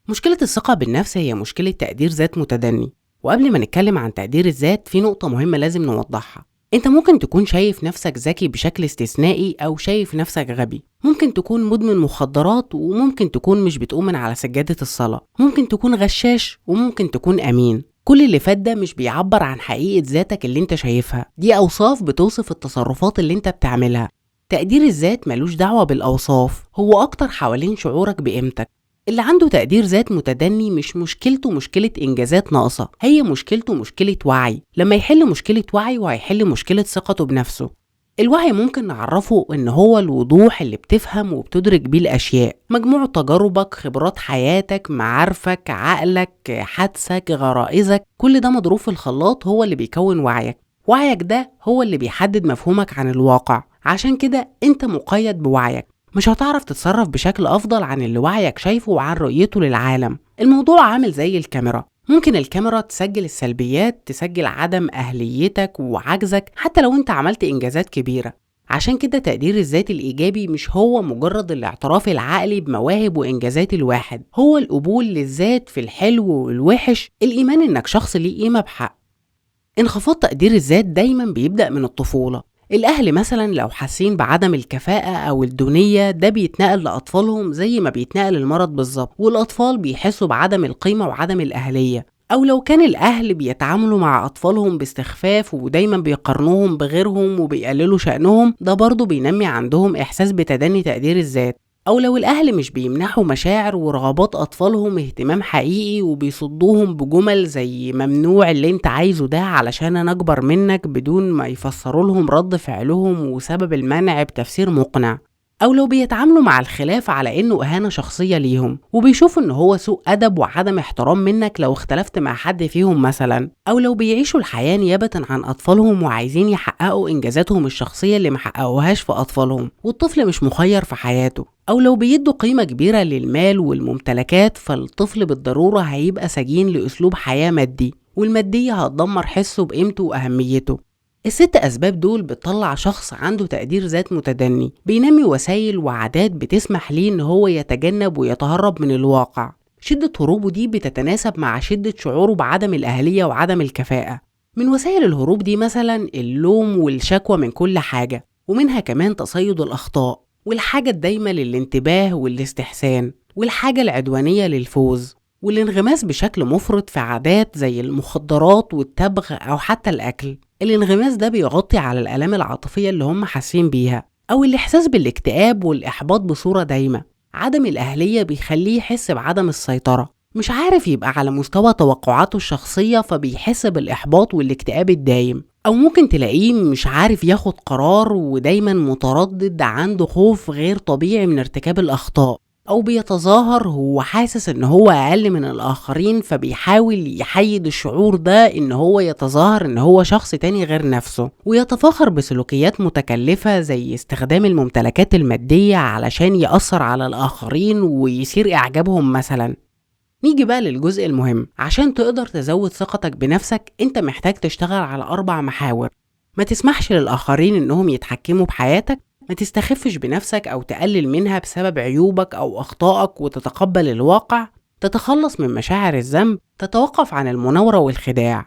مشكلة الثقة بالنفس هي مشكلة تقدير ذات متدني وقبل ما نتكلم عن تقدير الذات في نقطة مهمة لازم نوضحها انت ممكن تكون شايف نفسك ذكي بشكل استثنائي او شايف نفسك غبي ممكن تكون مدمن مخدرات وممكن تكون مش بتقوم من على سجادة الصلاة ممكن تكون غشاش وممكن تكون امين كل اللي فات ده مش بيعبر عن حقيقة ذاتك اللي انت شايفها دي اوصاف بتوصف التصرفات اللي انت بتعملها تقدير الذات ملوش دعوة بالأوصاف هو أكتر حوالين شعورك بقيمتك اللي عنده تقدير ذات متدني مش مشكلته مشكلة إنجازات ناقصة هي مشكلته مشكلة وعي لما يحل مشكلة وعي وهيحل مشكلة ثقته بنفسه الوعي ممكن نعرفه إن هو الوضوح اللي بتفهم وبتدرك بيه الأشياء مجموع تجاربك خبرات حياتك معارفك عقلك حدسك غرائزك كل ده مضروب في الخلاط هو اللي بيكون وعيك وعيك ده هو اللي بيحدد مفهومك عن الواقع عشان كده انت مقيد بوعيك مش هتعرف تتصرف بشكل أفضل عن اللي وعيك شايفه وعن رؤيته للعالم الموضوع عامل زي الكاميرا ممكن الكاميرا تسجل السلبيات تسجل عدم أهليتك وعجزك حتى لو انت عملت إنجازات كبيرة عشان كده تقدير الذات الإيجابي مش هو مجرد الاعتراف العقلي بمواهب وإنجازات الواحد هو القبول للذات في الحلو والوحش الإيمان إنك شخص ليه قيمة بحق انخفاض تقدير الذات دايما بيبدأ من الطفولة الأهل مثلا لو حاسين بعدم الكفاءة أو الدونية ده بيتنقل لأطفالهم زي ما بيتنقل المرض بالظبط والأطفال بيحسوا بعدم القيمة وعدم الأهلية أو لو كان الأهل بيتعاملوا مع أطفالهم باستخفاف ودايما بيقارنوهم بغيرهم وبيقللوا شأنهم ده برضه بينمي عندهم إحساس بتدني تقدير الذات أو لو الأهل مش بيمنحوا مشاعر ورغبات أطفالهم اهتمام حقيقي وبيصدوهم بجمل زي ممنوع اللي انت عايزه ده علشان أنا أكبر منك بدون ما يفسروا لهم رد فعلهم وسبب المنع بتفسير مقنع أو لو بيتعاملوا مع الخلاف على إنه إهانة شخصية ليهم وبيشوفوا إن هو سوء أدب وعدم احترام منك لو اختلفت مع حد فيهم مثلا أو لو بيعيشوا الحياة نيابة عن أطفالهم وعايزين يحققوا إنجازاتهم الشخصية اللي محققوهاش في أطفالهم والطفل مش مخير في حياته أو لو بيدوا قيمة كبيرة للمال والممتلكات فالطفل بالضرورة هيبقى سجين لأسلوب حياة مادي والمادية هتدمر حسه بقيمته وأهميته الست أسباب دول بتطلع شخص عنده تقدير ذات متدني بينمي وسائل وعادات بتسمح ليه إن هو يتجنب ويتهرب من الواقع شدة هروبه دي بتتناسب مع شدة شعوره بعدم الأهلية وعدم الكفاءة من وسائل الهروب دي مثلا اللوم والشكوى من كل حاجة ومنها كمان تصيد الأخطاء والحاجة الدايمة للانتباه والاستحسان والحاجة العدوانية للفوز والانغماس بشكل مفرط في عادات زي المخدرات والتبغ أو حتى الأكل الانغماس ده بيغطي على الآلام العاطفية اللي هم حاسين بيها أو الإحساس بالاكتئاب والإحباط بصورة دايمة عدم الأهلية بيخليه يحس بعدم السيطرة مش عارف يبقى على مستوى توقعاته الشخصية فبيحس بالإحباط والاكتئاب الدايم أو ممكن تلاقيه مش عارف ياخد قرار ودايما متردد عنده خوف غير طبيعي من ارتكاب الأخطاء أو بيتظاهر هو حاسس إن هو أقل من الآخرين فبيحاول يحيد الشعور ده إن هو يتظاهر إن هو شخص تاني غير نفسه ويتفاخر بسلوكيات متكلفة زي استخدام الممتلكات المادية علشان يأثر على الآخرين ويثير إعجابهم مثلا نيجي بقى للجزء المهم عشان تقدر تزود ثقتك بنفسك انت محتاج تشتغل على أربع محاور ما تسمحش للآخرين إنهم يتحكموا بحياتك ما تستخفش بنفسك أو تقلل منها بسبب عيوبك أو أخطائك وتتقبل الواقع تتخلص من مشاعر الذنب تتوقف عن المناورة والخداع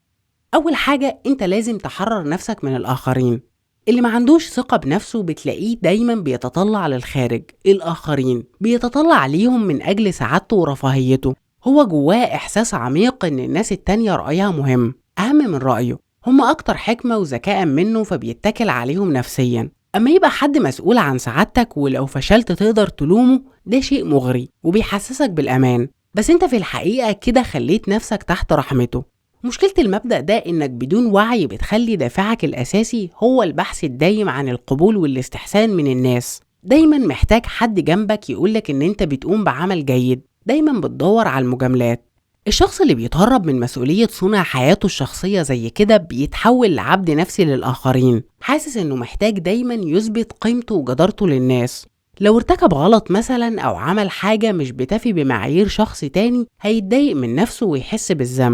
أول حاجة أنت لازم تحرر نفسك من الآخرين اللي ما عندوش ثقة بنفسه بتلاقيه دايما بيتطلع للخارج الآخرين بيتطلع عليهم من أجل سعادته ورفاهيته هو جواه إحساس عميق إن الناس التانية رأيها مهم أهم من رأيه هما أكتر حكمة وذكاء منه فبيتكل عليهم نفسيا أما يبقى حد مسؤول عن سعادتك ولو فشلت تقدر تلومه ده شيء مغري وبيحسسك بالأمان بس انت في الحقيقة كده خليت نفسك تحت رحمته مشكلة المبدأ ده إنك بدون وعي بتخلي دافعك الأساسي هو البحث الدايم عن القبول والاستحسان من الناس دايما محتاج حد جنبك يقولك إن أنت بتقوم بعمل جيد دايما بتدور على المجاملات الشخص اللي بيتهرب من مسؤولية صنع حياته الشخصية زي كده بيتحول لعبد نفسي للآخرين حاسس إنه محتاج دايما يثبت قيمته وجدارته للناس لو ارتكب غلط مثلا أو عمل حاجة مش بتفي بمعايير شخص تاني هيتضايق من نفسه ويحس بالذنب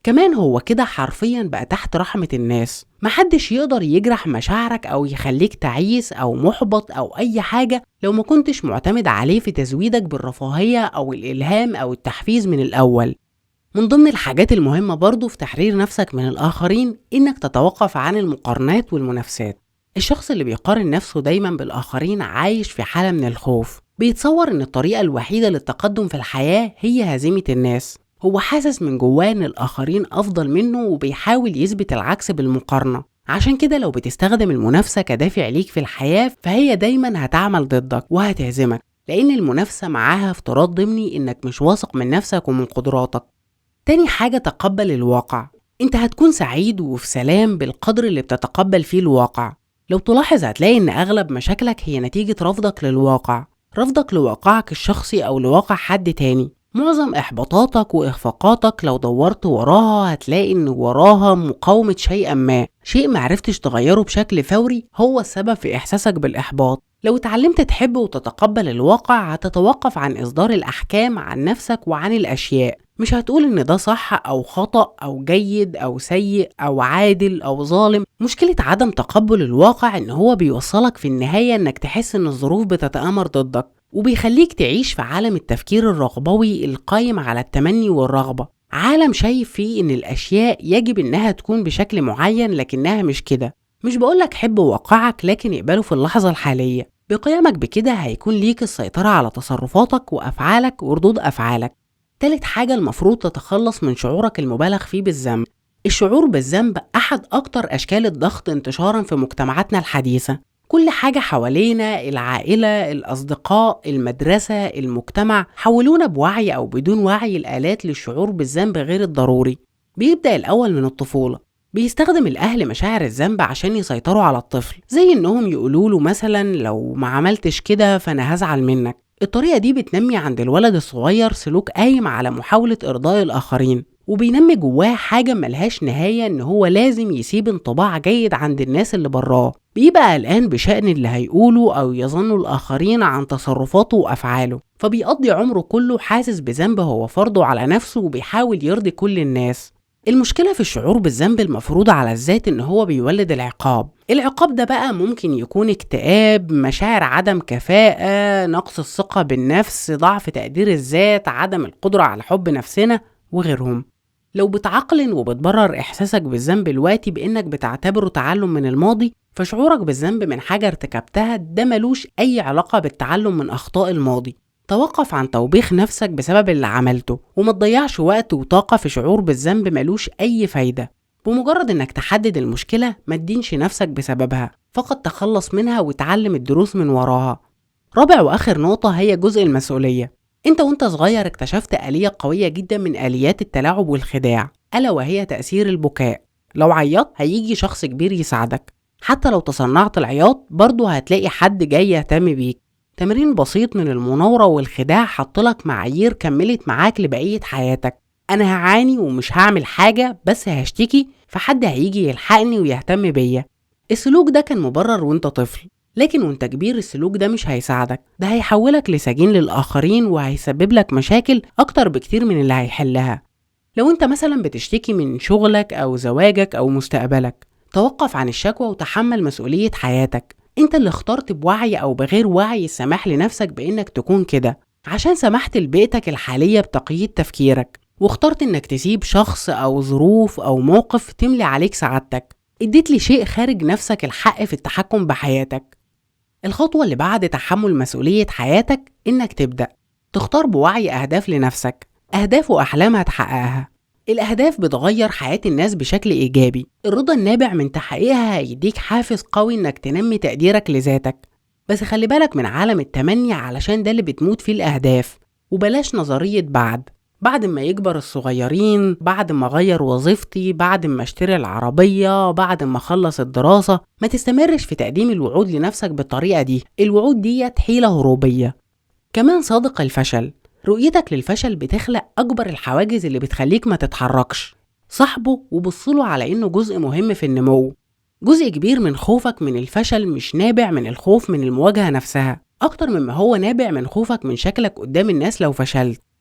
كمان هو كده حرفيا بقى تحت رحمة الناس محدش يقدر يجرح مشاعرك أو يخليك تعيس أو محبط أو أي حاجة لو ما كنتش معتمد عليه في تزويدك بالرفاهية أو الإلهام أو التحفيز من الأول من ضمن الحاجات المهمة برضو في تحرير نفسك من الآخرين إنك تتوقف عن المقارنات والمنافسات الشخص اللي بيقارن نفسه دايما بالآخرين عايش في حالة من الخوف بيتصور إن الطريقة الوحيدة للتقدم في الحياة هي هزيمة الناس هو حاسس من جواه إن الآخرين أفضل منه وبيحاول يثبت العكس بالمقارنة عشان كده لو بتستخدم المنافسة كدافع ليك في الحياة فهي دايما هتعمل ضدك وهتهزمك لأن المنافسة معاها افتراض ضمني إنك مش واثق من نفسك ومن قدراتك تاني حاجة تقبل الواقع انت هتكون سعيد وفي سلام بالقدر اللي بتتقبل فيه الواقع لو تلاحظ هتلاقي ان اغلب مشاكلك هي نتيجة رفضك للواقع رفضك لواقعك الشخصي او لواقع حد تاني معظم احباطاتك واخفاقاتك لو دورت وراها هتلاقي ان وراها مقاومة شيئا ما شيء معرفتش تغيره بشكل فوري هو السبب في احساسك بالاحباط لو اتعلمت تحب وتتقبل الواقع هتتوقف عن اصدار الاحكام عن نفسك وعن الاشياء مش هتقول ان ده صح او خطأ او جيد او سيء او عادل او ظالم مشكلة عدم تقبل الواقع ان هو بيوصلك في النهاية انك تحس ان الظروف بتتآمر ضدك وبيخليك تعيش في عالم التفكير الرغبوي القايم على التمني والرغبة عالم شايف فيه ان الاشياء يجب انها تكون بشكل معين لكنها مش كده مش بقولك حب واقعك لكن اقبله في اللحظة الحالية بقيامك بكده هيكون ليك السيطرة على تصرفاتك وأفعالك وردود أفعالك تالت حاجة المفروض تتخلص من شعورك المبالغ فيه بالذنب الشعور بالذنب أحد أكتر أشكال الضغط انتشارا في مجتمعاتنا الحديثة كل حاجة حوالينا العائلة الأصدقاء المدرسة المجتمع حولونا بوعي أو بدون وعي الآلات للشعور بالذنب غير الضروري بيبدأ الأول من الطفولة بيستخدم الأهل مشاعر الذنب عشان يسيطروا على الطفل زي إنهم يقولوا له مثلا لو ما عملتش كده فأنا هزعل منك الطريقة دي بتنمي عند الولد الصغير سلوك قايم على محاولة إرضاء الآخرين وبينمي جواه حاجة ملهاش نهاية إن هو لازم يسيب انطباع جيد عند الناس اللي براه بيبقى قلقان بشأن اللي هيقوله أو يظن الآخرين عن تصرفاته وأفعاله فبيقضي عمره كله حاسس بذنب هو فرضه على نفسه وبيحاول يرضي كل الناس المشكلة في الشعور بالذنب المفروض على الذات إن هو بيولد العقاب العقاب ده بقى ممكن يكون اكتئاب مشاعر عدم كفاءة نقص الثقة بالنفس ضعف تقدير الذات عدم القدرة على حب نفسنا وغيرهم لو بتعقلن وبتبرر إحساسك بالذنب الوقتي بإنك بتعتبره تعلم من الماضي فشعورك بالذنب من حاجة ارتكبتها ده ملوش أي علاقة بالتعلم من أخطاء الماضي توقف عن توبيخ نفسك بسبب اللي عملته وما تضيعش وقت وطاقة في شعور بالذنب ملوش أي فايدة بمجرد انك تحدد المشكلة ما تدينش نفسك بسببها فقط تخلص منها وتعلم الدروس من وراها رابع واخر نقطة هي جزء المسؤولية انت وانت صغير اكتشفت آلية قوية جدا من آليات التلاعب والخداع ألا وهي تأثير البكاء لو عيطت هيجي شخص كبير يساعدك حتى لو تصنعت العياط برضه هتلاقي حد جاي يهتم بيك تمرين بسيط من المناورة والخداع حطلك معايير كملت معاك لبقية حياتك أنا هعاني ومش هعمل حاجة بس هشتكي فحد هيجي يلحقني ويهتم بيا السلوك ده كان مبرر وانت طفل لكن وانت كبير السلوك ده مش هيساعدك ده هيحولك لسجين للآخرين وهيسبب لك مشاكل أكتر بكتير من اللي هيحلها لو انت مثلا بتشتكي من شغلك أو زواجك أو مستقبلك توقف عن الشكوى وتحمل مسؤولية حياتك انت اللي اخترت بوعي او بغير وعي السماح لنفسك بانك تكون كده عشان سمحت لبيئتك الحالية بتقييد تفكيرك واخترت انك تسيب شخص او ظروف او موقف تملي عليك سعادتك اديت لشيء خارج نفسك الحق في التحكم بحياتك الخطوة اللي بعد تحمل مسؤولية حياتك انك تبدأ تختار بوعي اهداف لنفسك اهداف واحلام هتحققها الأهداف بتغير حياة الناس بشكل إيجابي الرضا النابع من تحقيقها هيديك حافز قوي إنك تنمي تقديرك لذاتك بس خلي بالك من عالم التمني علشان ده اللي بتموت فيه الأهداف وبلاش نظرية بعد بعد ما يكبر الصغيرين بعد ما أغير وظيفتي بعد ما اشتري العربية بعد ما أخلص الدراسة ما تستمرش في تقديم الوعود لنفسك بالطريقة دي الوعود ديت حيلة هروبية كمان صادق الفشل رؤيتك للفشل بتخلق أكبر الحواجز اللي بتخليك ما تتحركش صاحبه وبصله على إنه جزء مهم في النمو جزء كبير من خوفك من الفشل مش نابع من الخوف من المواجهة نفسها أكتر مما هو نابع من خوفك من شكلك قدام الناس لو فشلت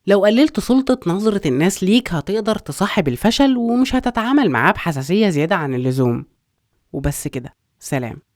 لو قللت سلطة نظرة الناس ليك هتقدر تصاحب الفشل ومش هتتعامل معاه بحساسية زيادة عن اللزوم وبس كده سلام